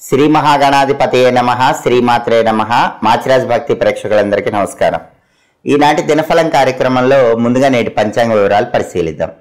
శ్రీ మహాగణాధిపతియే నమ శ్రీమాత్రే నమ మాచిరాజ్ భక్తి ప్రేక్షకులందరికీ నమస్కారం ఈనాటి దినఫలం కార్యక్రమంలో ముందుగా నేటి పంచాంగ వివరాలు పరిశీలిద్దాం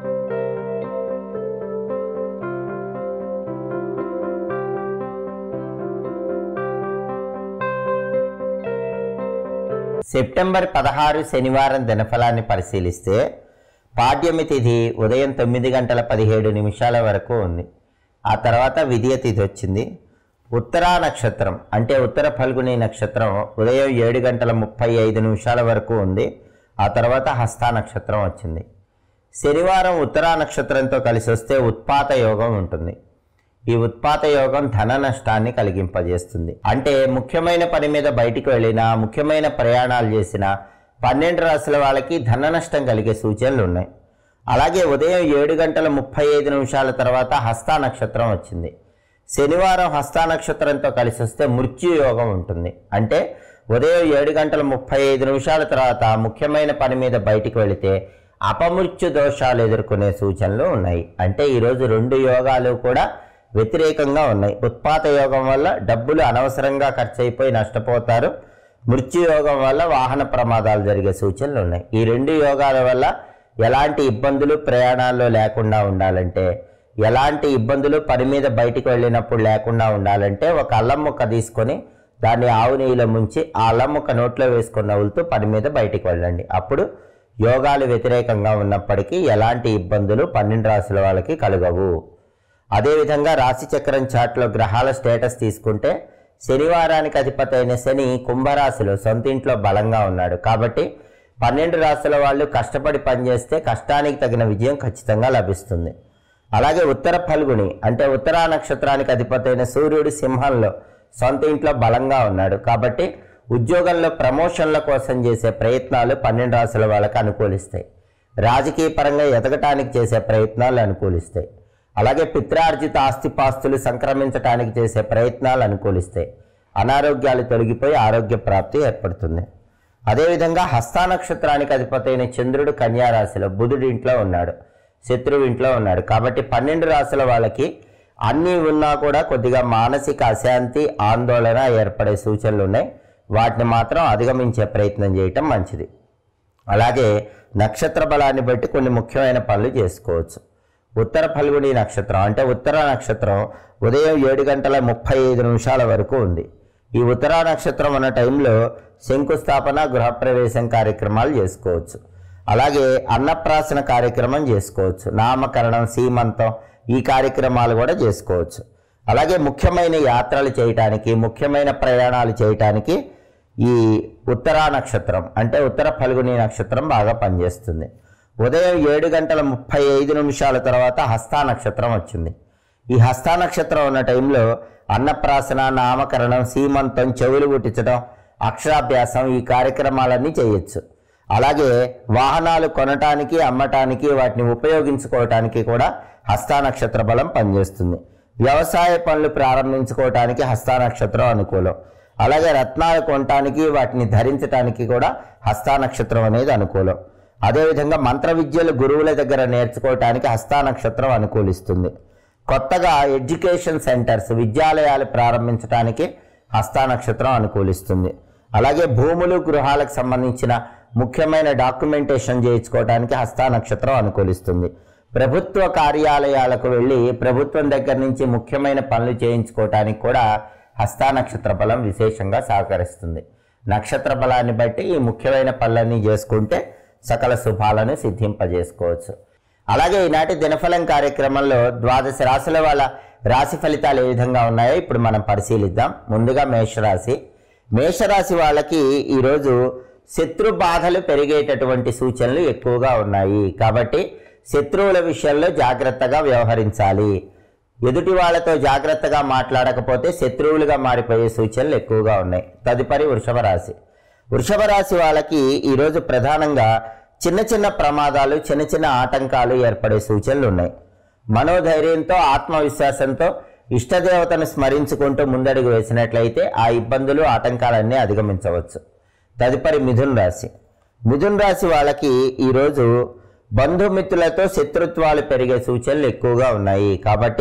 సెప్టెంబర్ పదహారు శనివారం దినఫలాన్ని పరిశీలిస్తే పాడ్యమి తిథి ఉదయం తొమ్మిది గంటల పదిహేడు నిమిషాల వరకు ఉంది ఆ తర్వాత విధియ తిథి వచ్చింది ఉత్తరా నక్షత్రం అంటే ఉత్తర ఫల్గుని నక్షత్రం ఉదయం ఏడు గంటల ముప్పై ఐదు నిమిషాల వరకు ఉంది ఆ తర్వాత హస్తా నక్షత్రం వచ్చింది శనివారం ఉత్తరా నక్షత్రంతో కలిసి వస్తే ఉత్పాత యోగం ఉంటుంది ఈ ఉత్పాత యోగం ధన నష్టాన్ని కలిగింపజేస్తుంది అంటే ముఖ్యమైన పని మీద బయటికి వెళ్ళినా ముఖ్యమైన ప్రయాణాలు చేసినా పన్నెండు రాసుల వాళ్ళకి ధన నష్టం కలిగే సూచనలు ఉన్నాయి అలాగే ఉదయం ఏడు గంటల ముప్పై ఐదు నిమిషాల తర్వాత హస్తా నక్షత్రం వచ్చింది శనివారం హస్తా నక్షత్రంతో కలిసి వస్తే మృత్యు యోగం ఉంటుంది అంటే ఉదయం ఏడు గంటల ముప్పై ఐదు నిమిషాల తర్వాత ముఖ్యమైన పని మీద బయటికి వెళితే అపమృత్యు దోషాలు ఎదుర్కొనే సూచనలు ఉన్నాయి అంటే ఈరోజు రెండు యోగాలు కూడా వ్యతిరేకంగా ఉన్నాయి ఉత్పాత యోగం వల్ల డబ్బులు అనవసరంగా ఖర్చు అయిపోయి నష్టపోతారు మృత్యు యోగం వల్ల వాహన ప్రమాదాలు జరిగే సూచనలు ఉన్నాయి ఈ రెండు యోగాల వల్ల ఎలాంటి ఇబ్బందులు ప్రయాణాల్లో లేకుండా ఉండాలంటే ఎలాంటి ఇబ్బందులు పని మీద బయటికి వెళ్ళినప్పుడు లేకుండా ఉండాలంటే ఒక అల్లం ముక్క తీసుకొని దాన్ని ఆవు నెయ్యిలో ముంచి ఆ అల్లం ముక్క నోట్లో వేసుకొని నవ్వులుతూ పని మీద బయటికి వెళ్ళండి అప్పుడు యోగాలు వ్యతిరేకంగా ఉన్నప్పటికీ ఎలాంటి ఇబ్బందులు పన్నెండు రాసుల వాళ్ళకి కలగవు అదేవిధంగా రాశి చక్రం చాట్లో గ్రహాల స్టేటస్ తీసుకుంటే శనివారానికి అధిపతి అయిన శని కుంభరాశిలో సొంత ఇంట్లో బలంగా ఉన్నాడు కాబట్టి పన్నెండు రాశుల వాళ్ళు కష్టపడి పనిచేస్తే కష్టానికి తగిన విజయం ఖచ్చితంగా లభిస్తుంది అలాగే ఉత్తర ఫల్గుని అంటే ఉత్తరా నక్షత్రానికి అధిపతి అయిన సూర్యుడు సింహంలో సొంత ఇంట్లో బలంగా ఉన్నాడు కాబట్టి ఉద్యోగంలో ప్రమోషన్ల కోసం చేసే ప్రయత్నాలు పన్నెండు రాశుల వాళ్ళకి అనుకూలిస్తాయి రాజకీయ పరంగా ఎదగటానికి చేసే ప్రయత్నాలు అనుకూలిస్తాయి అలాగే పిత్రార్జిత ఆస్తిపాస్తులు సంక్రమించడానికి చేసే ప్రయత్నాలు అనుకూలిస్తాయి అనారోగ్యాలు తొలగిపోయి ఆరోగ్య ప్రాప్తి ఏర్పడుతుంది అదేవిధంగా హస్తా నక్షత్రానికి అధిపతి అయిన చంద్రుడు కన్యా రాశిలో బుధుడి ఇంట్లో ఉన్నాడు శత్రువు ఇంట్లో ఉన్నాడు కాబట్టి పన్నెండు రాశుల వాళ్ళకి అన్నీ ఉన్నా కూడా కొద్దిగా మానసిక అశాంతి ఆందోళన ఏర్పడే సూచనలు ఉన్నాయి వాటిని మాత్రం అధిగమించే ప్రయత్నం చేయటం మంచిది అలాగే నక్షత్ర బలాన్ని బట్టి కొన్ని ముఖ్యమైన పనులు చేసుకోవచ్చు ఉత్తర ఫల్గుని నక్షత్రం అంటే ఉత్తర నక్షత్రం ఉదయం ఏడు గంటల ముప్పై ఐదు నిమిషాల వరకు ఉంది ఈ ఉత్తరా నక్షత్రం ఉన్న టైంలో శంకుస్థాపన గృహప్రవేశం కార్యక్రమాలు చేసుకోవచ్చు అలాగే అన్నప్రాసన కార్యక్రమం చేసుకోవచ్చు నామకరణం సీమంతం ఈ కార్యక్రమాలు కూడా చేసుకోవచ్చు అలాగే ముఖ్యమైన యాత్రలు చేయటానికి ముఖ్యమైన ప్రయాణాలు చేయటానికి ఈ ఉత్తరా నక్షత్రం అంటే ఉత్తర ఫల్గుని నక్షత్రం బాగా పనిచేస్తుంది ఉదయం ఏడు గంటల ముప్పై ఐదు నిమిషాల తర్వాత హస్తా నక్షత్రం వచ్చింది ఈ హస్తా నక్షత్రం ఉన్న టైంలో అన్నప్రాసన నామకరణం సీమంతం చెవులు కుట్టించడం అక్షరాభ్యాసం ఈ కార్యక్రమాలన్నీ చేయొచ్చు అలాగే వాహనాలు కొనటానికి అమ్మటానికి వాటిని ఉపయోగించుకోవటానికి కూడా హస్తా నక్షత్ర బలం పనిచేస్తుంది వ్యవసాయ పనులు ప్రారంభించుకోవటానికి హస్తా నక్షత్రం అనుకూలం అలాగే రత్నాలు కొనటానికి వాటిని ధరించటానికి కూడా హస్తా నక్షత్రం అనేది అనుకూలం అదేవిధంగా మంత్ర విద్యలు గురువుల దగ్గర నేర్చుకోవటానికి హస్తా నక్షత్రం అనుకూలిస్తుంది కొత్తగా ఎడ్యుకేషన్ సెంటర్స్ విద్యాలయాలు ప్రారంభించడానికి హస్తా నక్షత్రం అనుకూలిస్తుంది అలాగే భూములు గృహాలకు సంబంధించిన ముఖ్యమైన డాక్యుమెంటేషన్ చేయించుకోవడానికి హస్తా నక్షత్రం అనుకూలిస్తుంది ప్రభుత్వ కార్యాలయాలకు వెళ్ళి ప్రభుత్వం దగ్గర నుంచి ముఖ్యమైన పనులు చేయించుకోవటానికి కూడా హస్తా నక్షత్ర బలం విశేషంగా సహకరిస్తుంది నక్షత్ర బలాన్ని బట్టి ఈ ముఖ్యమైన పనులన్నీ చేసుకుంటే సకల శుభాలను సిద్ధింపజేసుకోవచ్చు అలాగే ఈనాటి దినఫలం కార్యక్రమంలో ద్వాదశ రాశుల వాళ్ళ రాశి ఫలితాలు ఏ విధంగా ఉన్నాయో ఇప్పుడు మనం పరిశీలిద్దాం ముందుగా మేషరాశి మేషరాశి వాళ్ళకి ఈరోజు శత్రు బాధలు పెరిగేటటువంటి సూచనలు ఎక్కువగా ఉన్నాయి కాబట్టి శత్రువుల విషయంలో జాగ్రత్తగా వ్యవహరించాలి ఎదుటి వాళ్ళతో జాగ్రత్తగా మాట్లాడకపోతే శత్రువులుగా మారిపోయే సూచనలు ఎక్కువగా ఉన్నాయి తదుపరి వృషభ రాశి వృషభ రాశి వాళ్ళకి ఈరోజు ప్రధానంగా చిన్న చిన్న ప్రమాదాలు చిన్న చిన్న ఆటంకాలు ఏర్పడే సూచనలు ఉన్నాయి మనోధైర్యంతో ఆత్మవిశ్వాసంతో ఇష్టదేవతను స్మరించుకుంటూ ముందడుగు వేసినట్లయితే ఆ ఇబ్బందులు ఆటంకాలన్నీ అధిగమించవచ్చు తదుపరి మిథున్ రాశి మిథున్ రాశి వాళ్ళకి ఈరోజు బంధుమిత్రులతో శత్రుత్వాలు పెరిగే సూచనలు ఎక్కువగా ఉన్నాయి కాబట్టి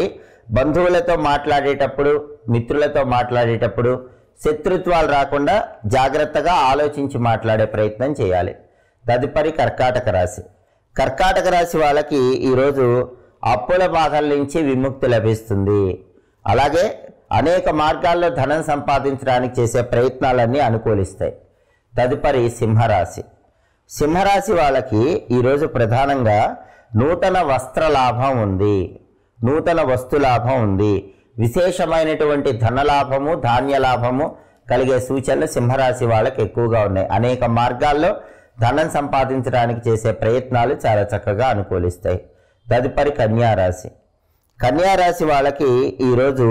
బంధువులతో మాట్లాడేటప్పుడు మిత్రులతో మాట్లాడేటప్పుడు శత్రుత్వాలు రాకుండా జాగ్రత్తగా ఆలోచించి మాట్లాడే ప్రయత్నం చేయాలి తదుపరి కర్కాటక రాశి కర్కాటక రాశి వాళ్ళకి ఈరోజు అప్పుల బాధల నుంచి విముక్తి లభిస్తుంది అలాగే అనేక మార్గాల్లో ధనం సంపాదించడానికి చేసే ప్రయత్నాలన్నీ అనుకూలిస్తాయి తదుపరి సింహరాశి సింహరాశి వాళ్ళకి ఈరోజు ప్రధానంగా నూతన వస్త్ర లాభం ఉంది నూతన వస్తు లాభం ఉంది విశేషమైనటువంటి ధన లాభము ధాన్య లాభము కలిగే సూచనలు సింహరాశి వాళ్ళకి ఎక్కువగా ఉన్నాయి అనేక మార్గాల్లో ధనం సంపాదించడానికి చేసే ప్రయత్నాలు చాలా చక్కగా అనుకూలిస్తాయి తదుపరి కన్యారాశి కన్యారాశి వాళ్ళకి ఈరోజు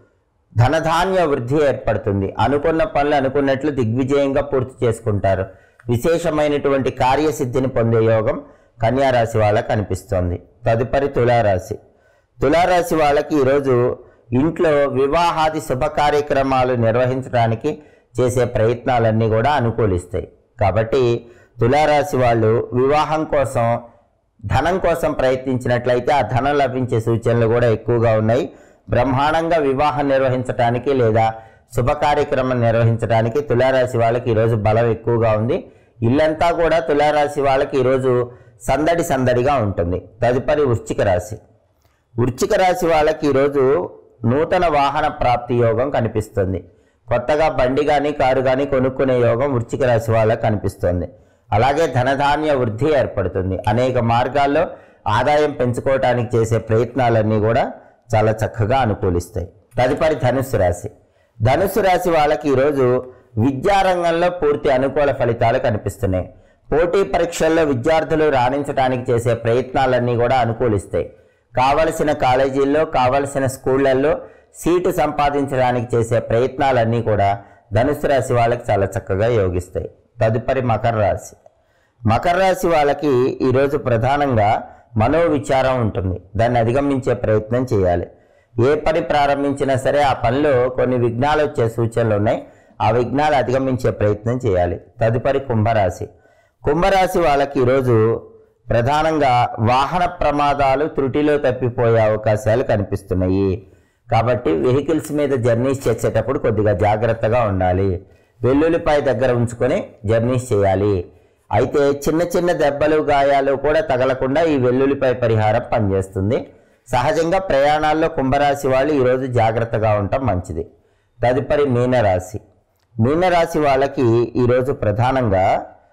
ధనధాన్య వృద్ధి ఏర్పడుతుంది అనుకున్న పనులు అనుకున్నట్లు దిగ్విజయంగా పూర్తి చేసుకుంటారు విశేషమైనటువంటి కార్యసిద్ధిని పొందే యోగం కన్యారాశి వాళ్ళకి అనిపిస్తోంది తదుపరి తులారాశి తులారాశి వాళ్ళకి ఈరోజు ఇంట్లో వివాహాది శుభ కార్యక్రమాలు నిర్వహించడానికి చేసే ప్రయత్నాలన్నీ కూడా అనుకూలిస్తాయి కాబట్టి తులారాశి వాళ్ళు వివాహం కోసం ధనం కోసం ప్రయత్నించినట్లయితే ఆ ధనం లభించే సూచనలు కూడా ఎక్కువగా ఉన్నాయి బ్రహ్మాండంగా వివాహం నిర్వహించడానికి లేదా శుభ కార్యక్రమం నిర్వహించడానికి తులారాశి వాళ్ళకి ఈరోజు బలం ఎక్కువగా ఉంది ఇల్లంతా కూడా తులారాశి వాళ్ళకి ఈరోజు సందడి సందడిగా ఉంటుంది తదుపరి వృశ్చిక రాశి వృశ్చిక రాశి వాళ్ళకి ఈరోజు నూతన వాహన ప్రాప్తి యోగం కనిపిస్తుంది కొత్తగా బండి కానీ కారు కానీ కొనుక్కునే యోగం వృశ్చిక రాశి వాళ్ళకి కనిపిస్తుంది అలాగే ధనధాన్య వృద్ధి ఏర్పడుతుంది అనేక మార్గాల్లో ఆదాయం పెంచుకోవటానికి చేసే ప్రయత్నాలన్నీ కూడా చాలా చక్కగా అనుకూలిస్తాయి తదుపరి ధనుస్సు రాశి ధనుస్సు రాశి వాళ్ళకి ఈరోజు విద్యారంగంలో పూర్తి అనుకూల ఫలితాలు కనిపిస్తున్నాయి పోటీ పరీక్షల్లో విద్యార్థులు రాణించడానికి చేసే ప్రయత్నాలన్నీ కూడా అనుకూలిస్తాయి కావలసిన కాలేజీల్లో కావలసిన స్కూళ్ళల్లో సీటు సంపాదించడానికి చేసే ప్రయత్నాలన్నీ కూడా ధనుసు రాశి వాళ్ళకి చాలా చక్కగా యోగిస్తాయి తదుపరి మకర రాశి మకర రాశి వాళ్ళకి ఈరోజు ప్రధానంగా మనోవిచారం ఉంటుంది దాన్ని అధిగమించే ప్రయత్నం చేయాలి ఏ పని ప్రారంభించినా సరే ఆ పనిలో కొన్ని విఘ్నాలు వచ్చే సూచనలు ఉన్నాయి ఆ విఘ్నాలు అధిగమించే ప్రయత్నం చేయాలి తదుపరి కుంభరాశి కుంభరాశి వాళ్ళకి ఈరోజు ప్రధానంగా వాహన ప్రమాదాలు త్రుటిలో తప్పిపోయే అవకాశాలు కనిపిస్తున్నాయి కాబట్టి వెహికల్స్ మీద జర్నీస్ చేసేటప్పుడు కొద్దిగా జాగ్రత్తగా ఉండాలి వెల్లుల్లిపాయ దగ్గర ఉంచుకొని జర్నీస్ చేయాలి అయితే చిన్న చిన్న దెబ్బలు గాయాలు కూడా తగలకుండా ఈ వెల్లుల్లిపాయ పరిహారం పనిచేస్తుంది సహజంగా ప్రయాణాల్లో కుంభరాశి వాళ్ళు ఈరోజు జాగ్రత్తగా ఉండటం మంచిది తదుపరి మీనరాశి మీనరాశి వాళ్ళకి ఈరోజు ప్రధానంగా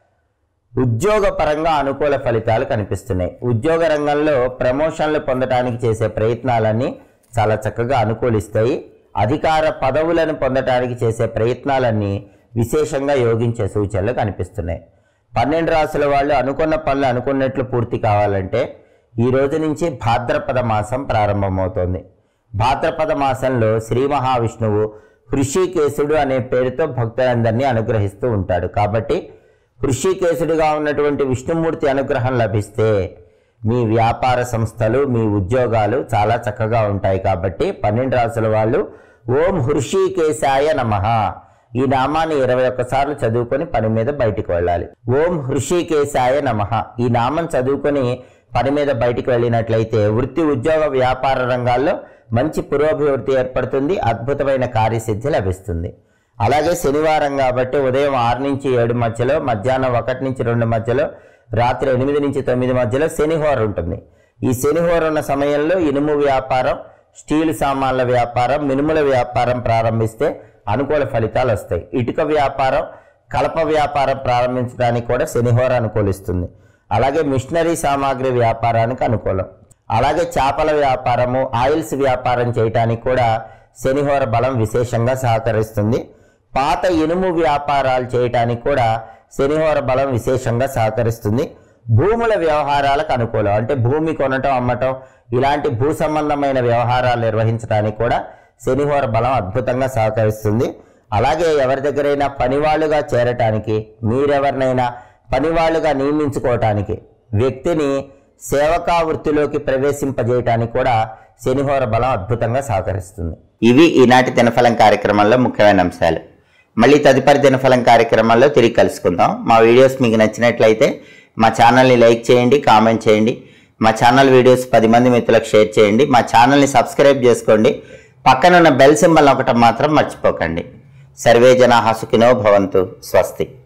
ఉద్యోగ పరంగా అనుకూల ఫలితాలు కనిపిస్తున్నాయి ఉద్యోగ రంగంలో ప్రమోషన్లు పొందడానికి చేసే ప్రయత్నాలన్నీ చాలా చక్కగా అనుకూలిస్తాయి అధికార పదవులను పొందడానికి చేసే ప్రయత్నాలన్నీ విశేషంగా యోగించే సూచనలు కనిపిస్తున్నాయి పన్నెండు రాసుల వాళ్ళు అనుకున్న పనులు అనుకున్నట్లు పూర్తి కావాలంటే ఈ రోజు నుంచి భాద్రపద మాసం ప్రారంభమవుతోంది భాద్రపద మాసంలో శ్రీ మహావిష్ణువు హృషికేశుడు అనే పేరుతో భక్తులందరినీ అనుగ్రహిస్తూ ఉంటాడు కాబట్టి హృషికేశుడిగా ఉన్నటువంటి విష్ణుమూర్తి అనుగ్రహం లభిస్తే మీ వ్యాపార సంస్థలు మీ ఉద్యోగాలు చాలా చక్కగా ఉంటాయి కాబట్టి పన్నెండు రాసుల వాళ్ళు ఓం హృషికేశాయ నమః ఈ నామాన్ని ఇరవై ఒక్కసార్లు చదువుకొని పని మీద బయటికి వెళ్ళాలి ఓం హృషికేశాయ నమః ఈ నామం చదువుకొని పని మీద బయటికి వెళ్ళినట్లయితే వృత్తి ఉద్యోగ వ్యాపార రంగాల్లో మంచి పురోభివృద్ధి ఏర్పడుతుంది అద్భుతమైన కార్యసిద్ధి లభిస్తుంది అలాగే శనివారం కాబట్టి ఉదయం ఆరు నుంచి ఏడు మధ్యలో మధ్యాహ్నం ఒకటి నుంచి రెండు మధ్యలో రాత్రి ఎనిమిది నుంచి తొమ్మిది మధ్యలో శనిహోర ఉంటుంది ఈ శనిహోర ఉన్న సమయంలో ఇనుము వ్యాపారం స్టీల్ సామాన్ల వ్యాపారం మినుముల వ్యాపారం ప్రారంభిస్తే అనుకూల ఫలితాలు వస్తాయి ఇటుక వ్యాపారం కలప వ్యాపారం ప్రారంభించడానికి కూడా శనిహోర అనుకూలిస్తుంది అలాగే మిషనరీ సామాగ్రి వ్యాపారానికి అనుకూలం అలాగే చేపల వ్యాపారము ఆయిల్స్ వ్యాపారం చేయటానికి కూడా శనిహోర బలం విశేషంగా సహకరిస్తుంది పాత ఇనుము వ్యాపారాలు చేయటానికి కూడా శనిహోర బలం విశేషంగా సహకరిస్తుంది భూముల వ్యవహారాలకు అనుకూలం అంటే భూమి కొనటం అమ్మటం ఇలాంటి భూ సంబంధమైన వ్యవహారాలు నిర్వహించడానికి కూడా శనిహోర బలం అద్భుతంగా సహకరిస్తుంది అలాగే ఎవరి దగ్గరైనా పనివాళ్ళుగా చేరటానికి మీరెవరినైనా పనివాళ్ళుగా నియమించుకోవటానికి వ్యక్తిని సేవకా వృత్తిలోకి ప్రవేశింపజేయటానికి కూడా శనిహోర బలం అద్భుతంగా సహకరిస్తుంది ఇవి ఈనాటి దినఫలం కార్యక్రమంలో ముఖ్యమైన అంశాలు మళ్ళీ తదుపరి దినఫలం కార్యక్రమంలో తిరిగి కలుసుకుందాం మా వీడియోస్ మీకు నచ్చినట్లయితే మా ఛానల్ని లైక్ చేయండి కామెంట్ చేయండి మా ఛానల్ వీడియోస్ పది మంది మిత్రులకు షేర్ చేయండి మా ఛానల్ని సబ్స్క్రైబ్ చేసుకోండి పక్కన ఉన్న బెల్ సింబల్ ఒకటి మాత్రం మర్చిపోకండి సర్వే జనా సుఖినో భవంతు స్వస్తి